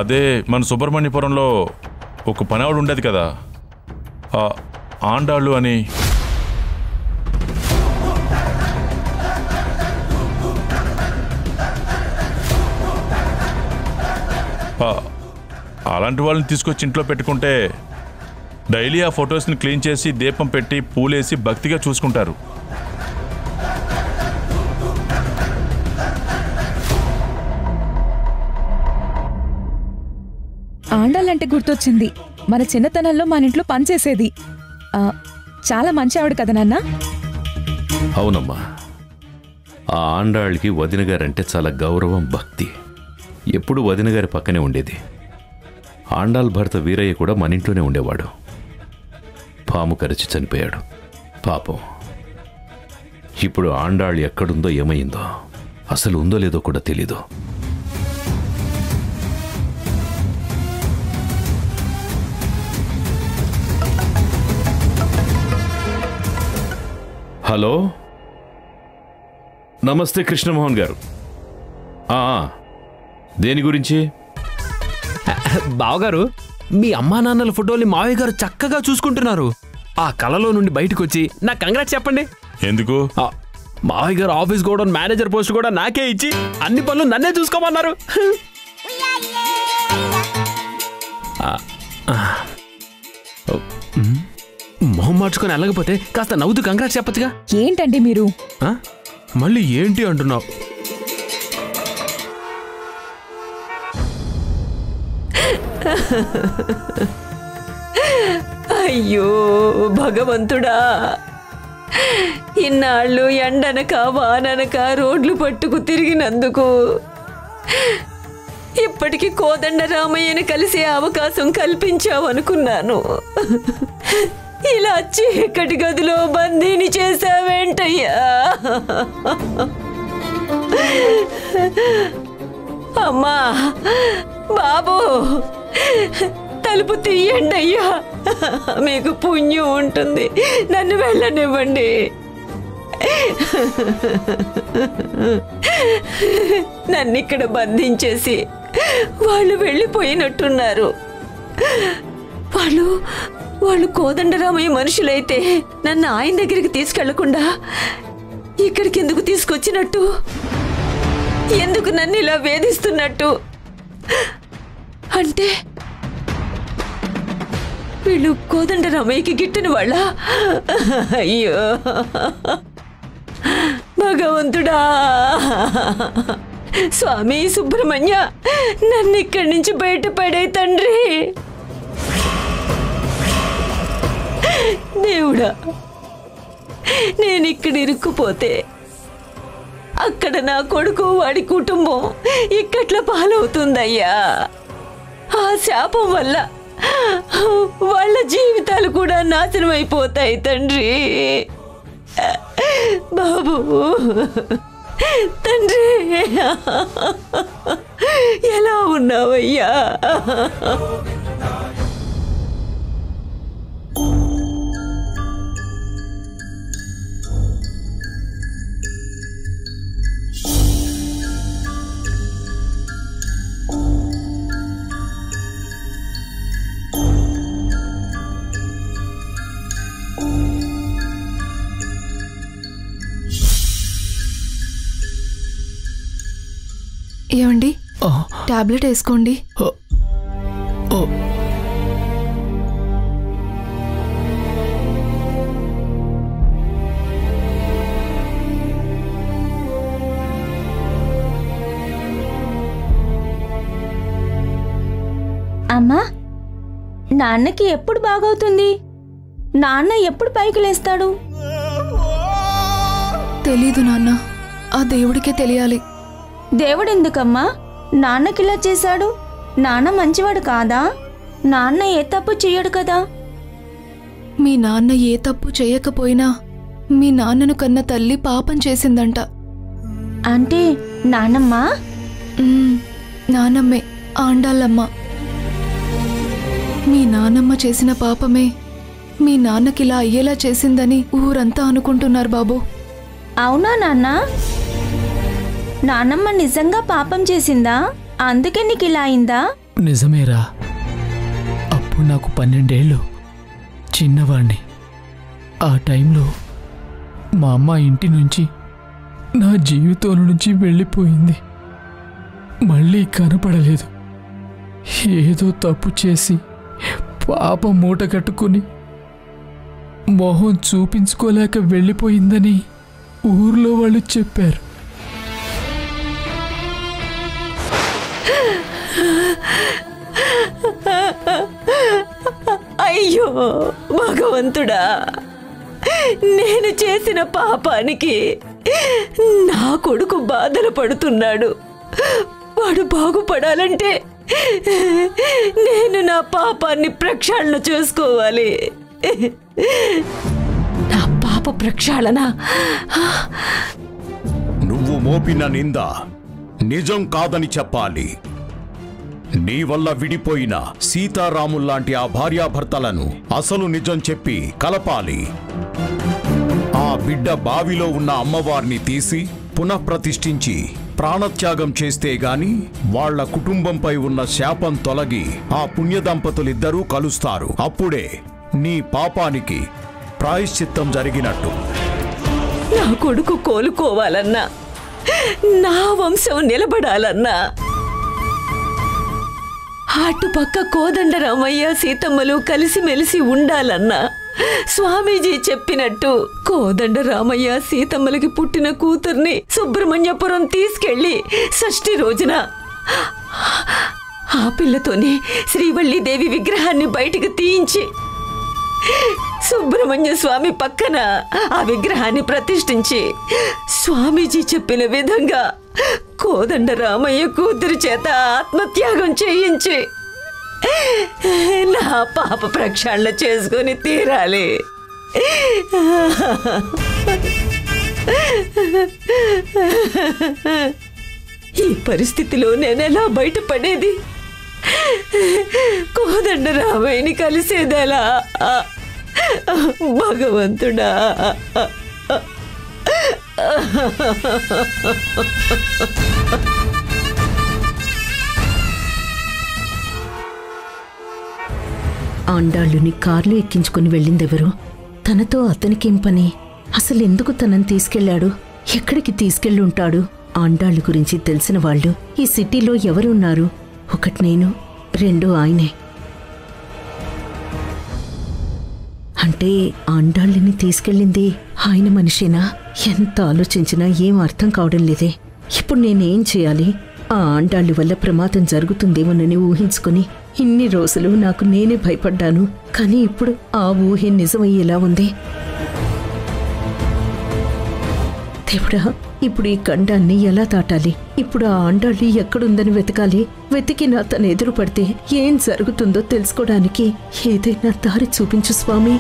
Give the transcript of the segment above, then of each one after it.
అదే మన సుబ్రహ్మణ్యపురంలో ఒక పనివాడు ఉండేది కదా ఆ ఆండాళ్ళు అని ఆ, అలాంటి వాళ్ళని తీసుకొచ్చి ఇంట్లో పెట్టుకుంటే డైలీ ఆ ఫొటోస్ని క్లీన్ చేసి దీపం పెట్టి పూలేసి భక్తిగా చూసుకుంటారు ఆండాలంటే గుర్తొచ్చింది మన చిన్నతనంలో మన ఇంట్లో పనిచేసేది ఆ, చాలా మంచి ఆవిడ కదా నాన్న అవునమ్మా ఆ ఆండాళ్ళకి వదిన గారంటే చాలా గౌరవం భక్తి ఎప్పుడు వదిన గారి పక్కనే ఉండేది ఆండాల్ భర్త వీరయ్య కూడా మన ఇంట్లోనే ఉండేవాడు పాము కరిచి చనిపోయాడు పాపం ఇప్పుడు ఆండాళ్ళు ఎక్కడుందో ఏమైందో అసలు ఉందో లేదో కూడా తెలీదు హలో నమస్తే కృష్ణమోహన్ గారు ఆ, ఆ. దేని గురించి బావగారు మీ అమ్మా నాన్నల ఫోటోని మావయ్య గారు చక్కగా చూసుకుంటున్నారు ఆ కళలో నుండి బయటకు వచ్చి నాకు కంగ్రాట్స్ చెప్పండి ఎందుకు ఆ, మావయ్య గారు ఆఫీస్ కూడా మేనేజర్ పోస్ట్ కూడా నాకే ఇచ్చి అన్ని పనులు నన్నే చూసుకోమన్నారు ఆ, ఆ. ఓ, ఉమ్. మొహం మార్చుకొని వెళ్ళకపోతే కాస్త నవ్వుతూ కంగ్రాట్స్ చెప్పచ్చుగా ఏంటండి మీరు ఆ? మళ్ళీ ఏంటి అంటున్నావు అయ్యో భగవంతుడా ఇన్నాళ్ళు ఎండనక వాననక రోడ్లు పట్టుకు తిరిగినందుకు ఇప్పటికి కోదండ రామయ్యను కలిసే అవకాశం కల్పించావనుకున్నాను ఇలా చీకటి గదిలో బందీని చేశావేంటయ్యా అమ్మా బాబు తలుపు తీయండి అయ్యా మీకు పుణ్యం ఉంటుంది నన్ను వెళ్ళనివ్వండి నన్ను ఇక్కడ బంధించేసి వాళ్ళు వెళ్ళిపోయినట్టున్నారు వాళ్ళు వాళ్ళు కోదండరామయ్య మనుషులైతే నన్ను ఆయన దగ్గరికి తీసుకెళ్లకుండా ఇక్కడికి ఎందుకు తీసుకొచ్చినట్టు ఎందుకు నన్ను ఇలా వేధిస్తున్నట్టు అంటే వీళ్ళు కోదండ రమయ్యకి గిట్టని వాళ్ళ అయ్యో భగవంతుడా స్వామి సుబ్రహ్మణ్య నన్ను ఇక్కడి నుంచి బయటపడే తండ్రి దేవుడా నేను ఇక్కడ ఇరుక్కుపోతే అక్కడ నా కొడుకు వాడి కుటుంబం ఇక్కట్ల పాలవుతుందయ్యా ఆ శాపం వల్ల వాళ్ళ జీవితాలు కూడా నాశనం అయిపోతాయి తండ్రి బాబు తండ్రి ఎలా ఉన్నావయ్యా ఏమండి టాబ్లెట్ వేసుకోండి అమ్మా నాన్నకి ఎప్పుడు బాగవుతుంది నాన్న ఎప్పుడు పైకి లేస్తాడు తెలీదు నాన్న ఆ దేవుడికే తెలియాలి దేవుడెందుకమ్మా నాన్నకిలా చేశాడు నాన్న మంచివాడు కాదా నాన్న ఏ తప్పు చెయ్యడు కదా మీ నాన్న ఏ తప్పు చేయకపోయినా మీ నాన్నను కన్న తల్లి పాపం చేసిందంట అంటే నాన్నమ్మ మ్మ్, నానమ్మే ఆండాళ్ళమ్మ మీ నానమ్మ చేసిన పాపమే మీ నాన్నకిలా అయ్యేలా చేసిందని ఊరంతా అనుకుంటున్నారు బాబు అవునా నాన్న నాన్నమ్మ నిజంగా పాపం చేసిందా అందుకే నీకు ఇలా అయిందా నిజమేరా అప్పుడు నాకు పన్నెండేళ్ళు చిన్నవాణ్ణి ఆ టైంలో మా అమ్మ ఇంటి నుంచి నా జీవితం నుంచి వెళ్ళిపోయింది మళ్ళీ కనపడలేదు ఏదో తప్పు చేసి పాప మూట కట్టుకుని మొహం చూపించుకోలేక వెళ్ళిపోయిందని ఊర్లో వాళ్ళు చెప్పారు అయ్యో భగవంతుడా నేను చేసిన పాపానికి నా కొడుకు బాధలు పడుతున్నాడు వాడు బాగుపడాలంటే నేను నా పాపాన్ని ప్రక్షాళన చేసుకోవాలి నా పాప ప్రక్షాళన నువ్వు మోపిన నింద నిజం కాదని చెప్పాలి నీ వల్ల విడిపోయిన సీతారాముల్లాంటి ఆ భార్యాభర్తలను అసలు నిజం చెప్పి కలపాలి ఆ బిడ్డ బావిలో ఉన్న అమ్మవారిని తీసి పునఃప్రతిష్ఠించి ప్రాణత్యాగం చేస్తే గాని వాళ్ళ కుటుంబంపై ఉన్న శాపం తొలగి ఆ పుణ్య దంపతులిద్దరూ కలుస్తారు అప్పుడే నీ పాపానికి ప్రాయశ్చిత్తం జరిగినట్టు నా కొడుకు కోలుకోవాలన్నా నా వంశం నిలబడాలన్నా అటుపక్క కోదండరామయ్య సీతమ్మలు కలిసిమెలిసి ఉండాలన్నా స్వామీజీ చెప్పినట్టు కోదండరామయ్య సీతమ్మలకి పుట్టిన కూతుర్ని సుబ్రహ్మణ్యపురం తీసుకెళ్లి షష్ఠి రోజున ఆ పిల్లతోనే శ్రీవల్లీదేవి విగ్రహాన్ని బయటికి తీయించి సుబ్రహ్మణ్య స్వామి పక్కన ఆ విగ్రహాన్ని ప్రతిష్ఠించి స్వామీజీ చెప్పిన విధంగా కోదండ రామయ్య కూతురి చేత ఆత్మత్యాగం చేయించి నా పాప ప్రక్షాళన చేసుకొని తీరాలి ఈ పరిస్థితిలో నేనెలా బయటపడేది కోదండ రామయ్యని కలిసేదెలా భగవంతుడా ఆండాళ్ళుని కార్లు ఎక్కించుకుని వెళ్ళిందెవరు తనతో అతనికేం పని అసలు ఎందుకు తనని తీసుకెళ్లాడు ఎక్కడికి తీసుకెళ్ళుంటాడు ఆండాళ్ళ గురించి తెలిసిన వాళ్ళు ఈ సిటీలో ఎవరున్నారు ఒకటి నేను రెండు ఆయనే అంటే ఆండాళ్ళని తీసుకెళ్ళింది ఆయన మనిషేనా ఎంత ఆలోచించినా ఏం అర్థం కావడం లేదే ఇప్పుడు నేనేం చేయాలి ఆ ఆండాళ్ళ వల్ల ప్రమాదం జరుగుతుందేమోనని ఊహించుకుని ఇన్ని రోజులు నాకు నేనే భయపడ్డాను కానీ ఇప్పుడు ఆ ఊహే నిజమయ్యేలా ఉంది దేవుడా ఇప్పుడు ఈ ఖండాన్ని ఎలా దాటాలి ఇప్పుడు ఆ ఆండాళ్ళి ఎక్కడుందని వెతకాలి వెతికి నా తను ఎదురు పడితే ఏం జరుగుతుందో తెలుసుకోవడానికి ఏదైనా దారి చూపించు స్వామి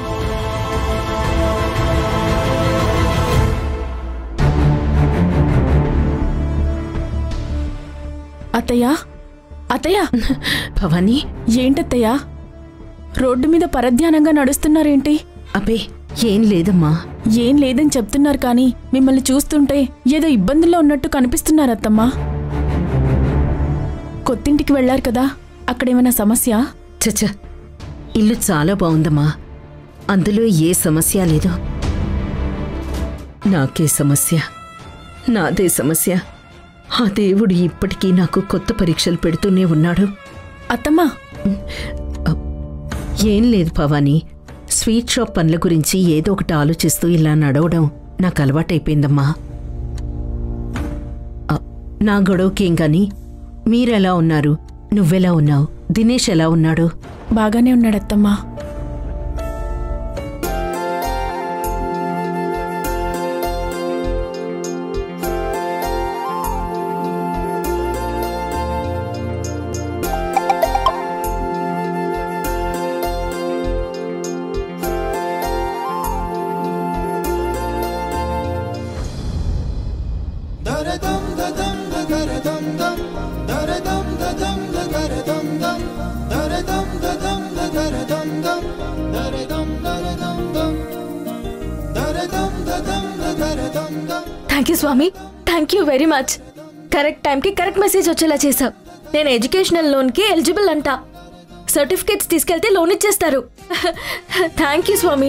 అత్తయ్యా అత్తయ్య భవానీ ఏంటత్తయ్యా రోడ్డు మీద పరధ్యానంగా నడుస్తున్నారేంటి అబ్బే ఏం లేదమ్మా ఏం లేదని చెప్తున్నారు కానీ మిమ్మల్ని చూస్తుంటే ఏదో ఇబ్బందుల్లో ఉన్నట్టు కనిపిస్తున్నారు అత్తమ్మా కొత్తింటికి వెళ్లారు కదా అక్కడేమైనా సమస్య చచ్చ ఇల్లు చాలా బాగుందమ్మా అందులో ఏ సమస్య లేదు నాకే సమస్య నాదే సమస్య ఆ దేవుడు ఇప్పటికీ నాకు కొత్త పరీక్షలు పెడుతూనే ఉన్నాడు అత్తమ్మా ఏం లేదు భవానీ స్వీట్ షాప్ పనుల గురించి ఏదో ఒకటి ఆలోచిస్తూ ఇలా నడవడం నాకు అలవాటైపోయిందమ్మా అ, నా గొడవకేం గాని మీరెలా ఉన్నారు నువ్వెలా ఉన్నావు దినేష్ ఎలా ఉన్నాడు బాగానే ఉన్నాడత్తమ్మా థ్యాంక్ యూ స్వామి thank you very much correct టైంకి కరెక్ట్ మెసేజ్ వచ్చేలా చేసావు నేను ఎడ్యుకేషనల్ లోన్కి ఎలిజిబుల్ అంట సర్టిఫికేట్స్ తీసుకెళ్తే లోన్ ఇచ్చేస్తారు థ్యాంక్ యూ స్వామి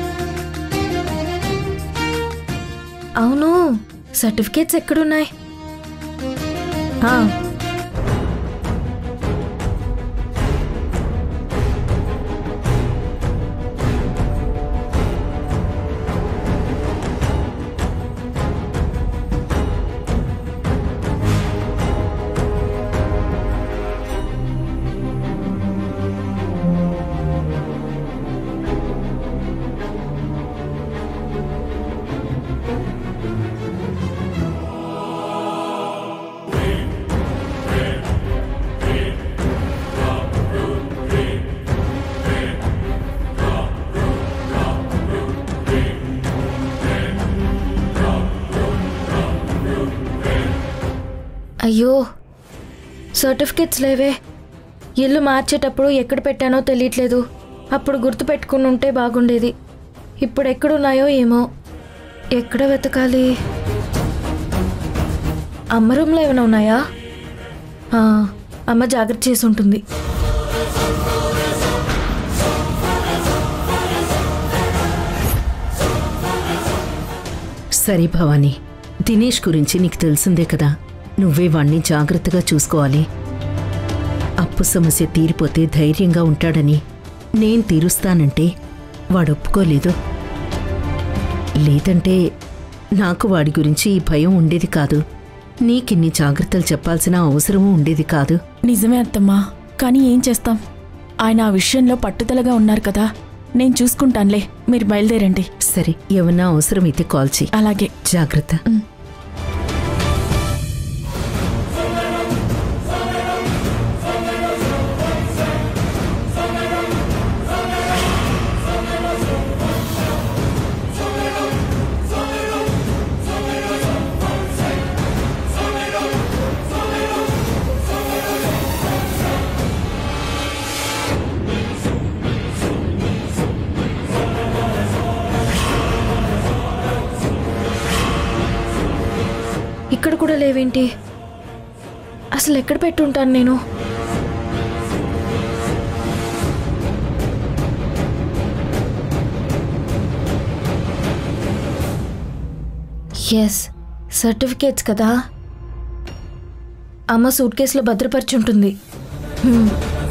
అవును సర్టిఫికేట్స్ ఎక్కడున్నాయి ఆ, అయ్యో సర్టిఫికేట్స్ లేవే ఇల్లు మార్చేటప్పుడు ఎక్కడ పెట్టానో తెలియట్లేదు అప్పుడు గుర్తు పెట్టుకుని ఉంటే బాగుండేది ఇప్పుడు ఎక్కడున్నాయో ఏమో ఎక్కడ వెతకాలి అమ్మ రూమ్లో ఏమైనా ఉన్నాయా ఆ, అమ్మ జాగ్రత్త చేసి ఉంటుంది సరే భవానీ దినేష్ గురించి నీకు తెలిసిందే కదా నువ్వే వాణ్ణి జాగ్రత్తగా చూసుకోవాలి అప్పు సమస్య తీరిపోతే ధైర్యంగా ఉంటాడని నేను తీరుస్తానంటే వాడు ఒప్పుకోలేదు లేదంటే నాకు వాడి గురించి ఈ భయం ఉండేది కాదు నీకిన్ని జాగ్రత్తలు చెప్పాల్సిన అవసరమూ ఉండేది కాదు నిజమే అత్తమ్మా కానీ ఏం చేస్తాం ఆయన ఆ విషయంలో పట్టుదలగా ఉన్నారు కదా నేను చూసుకుంటానులే మీరు బయలుదేరండి సరే ఏమన్నా అవసరమైతే కాల్ చెయ్యి అలాగే జాగ్రత్త ఇక్కడ కూడా లేవేంటి అసలు ఎక్కడ పెట్టుంటాను నేను ఎస్ సర్టిఫికేట్స్ కదా అమ్మ సూట్ కేసులో భద్రపరిచుంటుంది హ్మ్.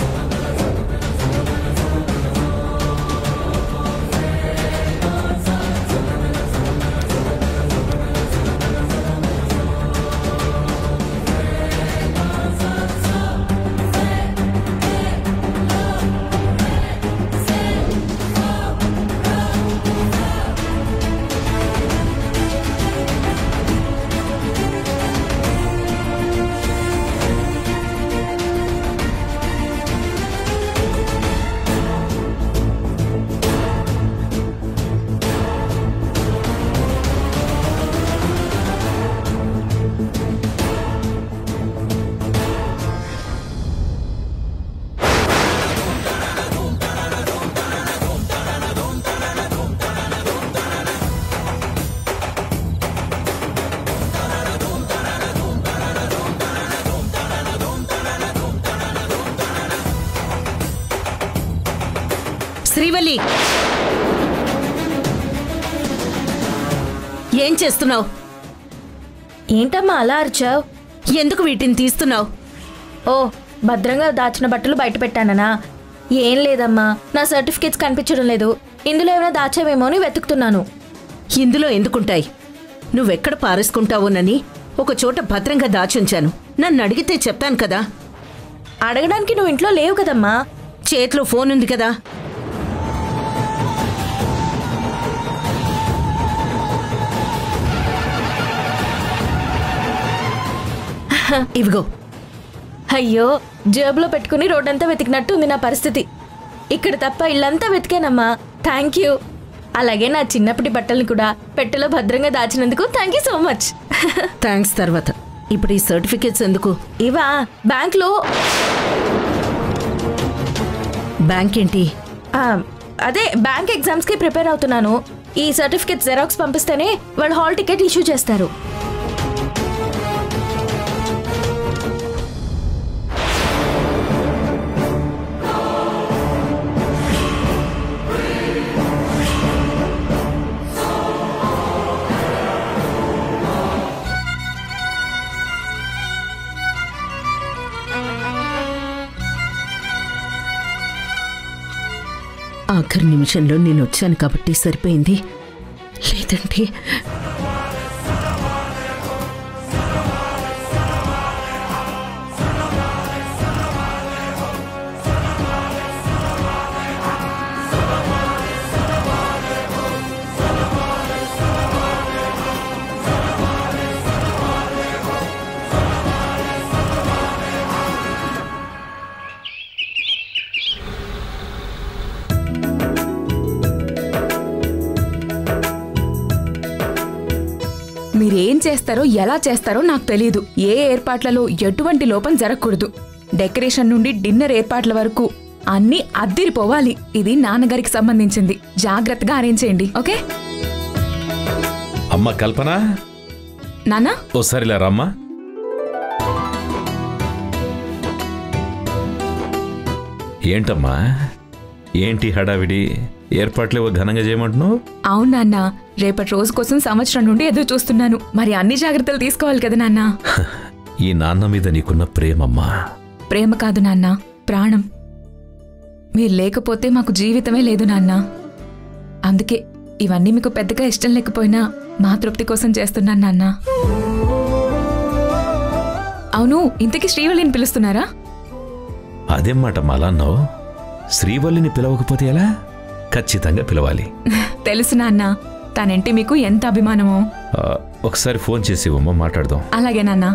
శ్రీవల్లి ఏం చేస్తున్నావు ఏంటమ్మా అలా అరిచావు ఎందుకు వీటిని తీస్తున్నావు ఓ భద్రంగా దాచిన బట్టలు బయట పెట్టాననా ఏం లేదమ్మా నా సర్టిఫికేట్స్ కనిపించడం లేదు ఇందులో ఏమైనా దాచావేమో అని వెతుకుతున్నాను ఇందులో ఎందుకుంటాయి నువ్వెక్కడ పారేసుకుంటావోనని ఒక చోట భద్రంగా దాచుంచాను నన్ను అడిగితే చెప్తాను కదా అడగడానికి నువ్వు ఇంట్లో లేవు కదమ్మా చేతిలో ఫోన్ ఉంది కదా ఇవిగో అయ్యో జేబులో పెట్టుకుని రోడ్డంతా వెతికినట్టు ఉంది నా పరిస్థితి ఇక్కడ తప్ప ఇల్లంతా వెతికానమ్మా థ్యాంక్ యూ అలాగే నా చిన్నప్పటి బట్టల్ని కూడా పెట్టెలో భద్రంగా దాచినందుకు thank you so much thanks తర్వాత ఇప్పుడు ఈ సర్టిఫికేట్స్ ఎందుకు ఇవా బ్యాంక్లో బ్యాంక్ ఏంటి ఆ, అదే బ్యాంక్ ఎగ్జామ్స్కి ప్రిపేర్ అవుతున్నాను ఈ సర్టిఫికేట్ జెరాక్స్ పంపిస్తేనే వాళ్ళు హాల్ టికెట్ ఇష్యూ చేస్తారు ఆఖరి నిమిషంలో నేను వచ్చాను కాబట్టి సరిపోయింది లేదంటే మీరేం చేస్తారో ఎలా చేస్తారో నాకు తెలియదు ఏ ఏర్పాట్లలో ఎటువంటి లోపం జరగకూడదు డెకరేషన్ నుండి డిన్నర్ ఏర్పాట్ల వరకు అన్నీ అద్దిరిపోవాలి ఇది నాన్నగారికి సంబంధించింది జాగ్రత్తగా అరేంజ్ చేయండి ఓకే అమ్మ కల్పన నానా ఓసారిలా రమ్మా ఏంటమ్మా ఏంటి హడావిడి ఏర్పాట్లేవో ఘనంగా చేయమంటున్నావు అవును నాన్న రేపటి రోజు కోసం సంవత్సరం నుండి ఎదురు చూస్తున్నాను మరి అన్ని జాగ్రత్తలు తీసుకోవాలి కదా నాన్న ఈ నాన్న మీద నీకున్న ప్రేమమ్మా ప్రేమ కాదు నాన్న ప్రాణం మీరు లేకపోతే మాకు జీవితమే లేదు నాన్న అందుకే ఇవన్నీ మీకు పెద్దగా ఇష్టం లేకపోయినా మా తృప్తి కోసం చేస్తున్నాను నాన్న అవును ఇంతకీ శ్రీవల్లిని పిలుస్తున్నారా అదేం మాట అలా అన్నావు శ్రీవల్లిని పిలవకపోతే ఎలా ఖచ్చితంగా పిలవాలి తెలుసు నాన్న తనంటే మీకు ఎంత అభిమానమో ఆ, ఒకసారి ఫోన్ చేసి ఇవ్వమ్మా మాట్లాడదాం అలాగే నాన్న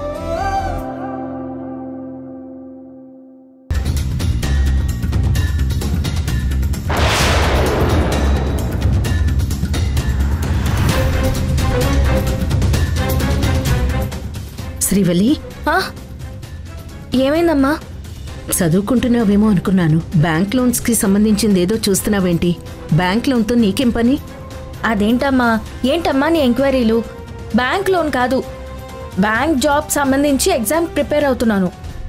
శ్రీవల్లి ఆ? ఏమైందమ్మా చదువుకుంటున్నావేమో అనుకున్నాను బ్యాంక్ లోన్స్ కి సంబంధించింది ఏదో చూస్తున్నావేంటి బ్యాంక్ లోన్తో నీకేం పని అదేంటమ్మా ఏంటమ్మా నీ ఎంక్వైరీలు బ్యాంక్ లోన్ కాదు బ్యాంక్ జాబ్ సంబంధించి ఎగ్జామ్ ప్రిపేర్ అవుతున్నాను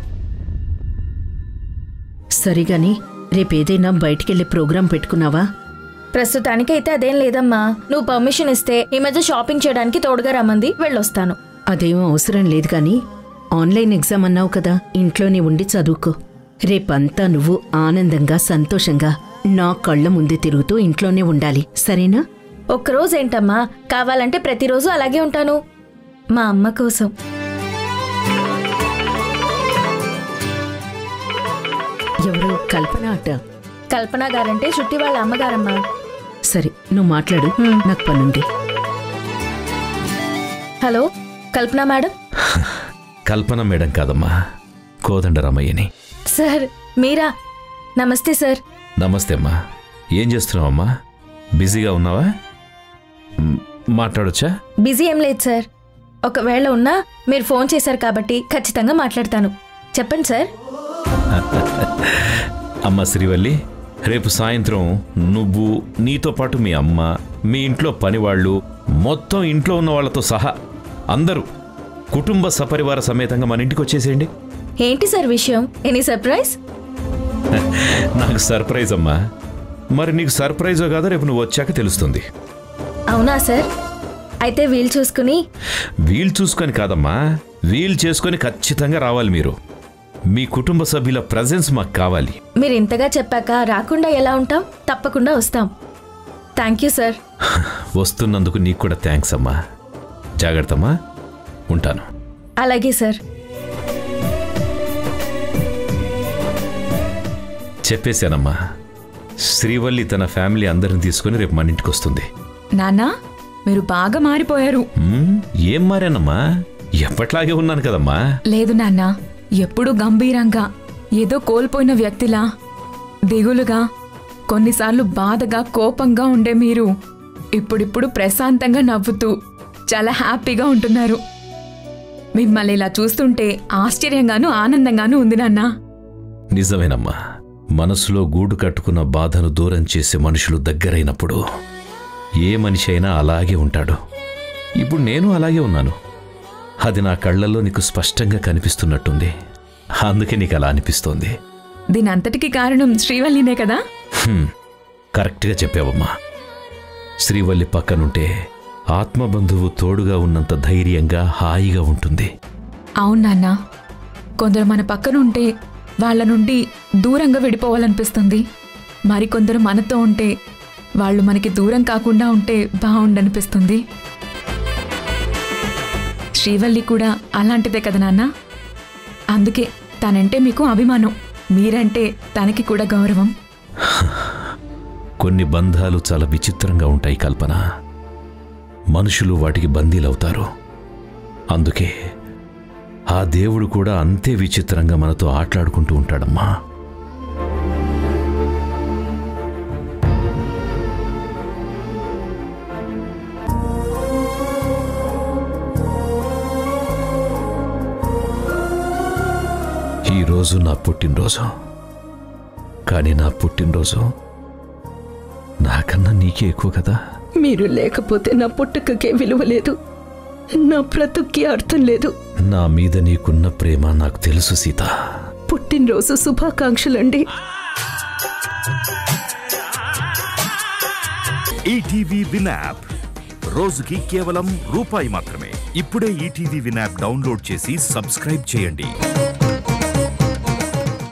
సరిగాని రేపేదైనా బయటికెళ్ళే ప్రోగ్రాం పెట్టుకున్నావా ప్రస్తుతానికి అయితే అదేం లేదమ్మా నువ్వు పర్మిషన్ ఇస్తే ఈ మధ్య షాపింగ్ చేయడానికి తోడుగా రమ్మంది వెళ్ళొస్తాను అదేం అవసరం లేదు కానీ ఆన్లైన్ ఎగ్జామ్ అన్నావు కదా ఇంట్లోనే ఉండి చదువుకో రేపంతా నువ్వు ఆనందంగా సంతోషంగా నా కళ్ళ ముందే తిరుగుతూ ఇంట్లోనే ఉండాలి సరేనా ఒక్కరోజు ఏంటమ్మా కావాలంటే ప్రతిరోజు అలాగే ఉంటాను మా అమ్మ కోసం ఎవరు కల్పన అట కల్పన గారంటే చుట్టి వాళ్ళ అమ్మగారమ్మా సరే నువ్వు మాట్లాడు నాకు పనుంది hello Kalpana madam Kalpana madam కాదమ్మా కోదండరామయ్యని సార్ మీరా నమస్తే సార్ నమస్తే అమ్మా ఏం చేస్తున్నావమ్మా బిజీగా ఉన్నావా మ్, మాట్లాడొచ్చా బిజీ ఏం లేదు సార్ ఒకవేళ ఉన్నా మీరు ఫోన్ చేశారు కాబట్టి ఖచ్చితంగా మాట్లాడతాను చెప్పండి సార్ అమ్మ శ్రీవల్లి రేపు సాయంత్రం నువ్వు నీతో పాటు మీ అమ్మ మీ ఇంట్లో పనివాళ్ళు మొత్తం ఇంట్లో ఉన్న వాళ్ళతో సహా అందరూ కుటుంబ సపరివార సమేతంగా మన ఇంటికి వచ్చేసేయండి ఏంటి సార్ విషయం ఎనీ సర్ప్రైజ్ నాకు సర్ప్రైజ్ అమ్మా మరి నీకు సర్ప్రైజో కాదో రేపు నువ్వు వచ్చాక తెలుస్తుంది అవునా సార్ అయితే వీలు చూసుకుని వీలు చూసుకొని కాదమ్మా వీలు చేసుకొని ఖచ్చితంగా రావాలి మీరు మీ కుటుంబ సభ్యుల ప్రజెన్స్ మాకు కావాలి మీరు ఇంతగా చెప్పాక రాకుండా ఎలా ఉంటాం తప్పకుండా వస్తాం థ్యాంక్ యూ సార్ వస్తున్నందుకు నీకు కూడా థ్యాంక్స్ అమ్మా జాగ్రత్తమ్మా ఉంటాను అలాగే సార్ చెప్పేశానమ్మా శ్రీవల్లి తన ఫ్యామిలీ అందరిని తీసుకొని రేపు మన ఇంటికి వస్తుంది నాన్నా మీరు బాగా మారిపోయారు హ్మ్, ఏం మారానమ్మా ఎప్పట్లాగే ఉన్నాను కదమ్మా లేదు నాన్న ఎప్పుడూ గంభీరంగా ఏదో కోల్పోయిన వ్యక్తిలా దిగులుగా కొన్నిసార్లు బాధగా కోపంగా ఉండే మీరు ఇప్పుడిప్పుడు ప్రశాంతంగా నవ్వుతూ చాలా హ్యాపీగా ఉంటున్నారు మిమ్మల్ని ఇలా చూస్తుంటే ఆశ్చర్యంగాను ఆనందంగాను ఉంది నాన్నా నిజమేనమ్మా మనసులో గూడు కట్టుకున్న బాధను దూరం చేసే మనుషులు దగ్గరైనప్పుడు ఏ మనిషి అయినా అలాగే ఉంటాడు ఇప్పుడు నేను అలాగే ఉన్నాను అది నా కళ్ళల్లో నీకు స్పష్టంగా కనిపిస్తున్నట్టుంది అందుకే నీకు అలా అనిపిస్తోంది దీనంతటికి కారణం శ్రీవల్లినే కదా హ్మ్, కరెక్ట్గా చెప్పావమ్మా శ్రీవల్లి పక్కనుంటే ఆత్మబంధువు తోడుగా ఉన్నంత ధైర్యంగా హాయిగా ఉంటుంది అవును నాన్న కొందరు మన పక్కన ఉంటే వాళ్ళ నుండి దూరంగా విడిపోవాలనిపిస్తుంది మరికొందరు మనతో ఉంటే వాళ్ళు మనకి దూరం కాకుండా ఉంటే బాగుండనిపిస్తుంది శ్రీవల్లి కూడా అలాంటిదే కదా నాన్న అందుకే తనంటే మీకు అభిమానం మీరంటే తనకి కూడా గౌరవం కొన్ని బంధాలు చాలా విచిత్రంగా ఉంటాయి కల్పన మనుషులు వాటికి బందీలవుతారు అందుకే ఆ దేవుడు కూడా అంతే విచిత్రంగా మనతో ఆటలాడుకుంటూ ఉంటాడమ్మా ఈరోజు నా పుట్టినరోజు కానీ నా పుట్టినరోజు నాకన్నా నీకే ఎక్కువ కదా మీరు లేకపోతే నా పుట్టుకకే విలువ లేదు నా బ్రతుక్కి అర్థం లేదు నా మీద నీకున్న ప్రేమ నాకు తెలుసు సీత పుట్టినరోజు శుభాకాంక్షలండి ఈటీవీ విన్ యాప్ రోజుకి కేవలం రూపాయి మాత్రమే ఇప్పుడే ఈటీవీ విన్ యాప్ డౌన్లోడ్ చేసి సబ్స్క్రైబ్ చేయండి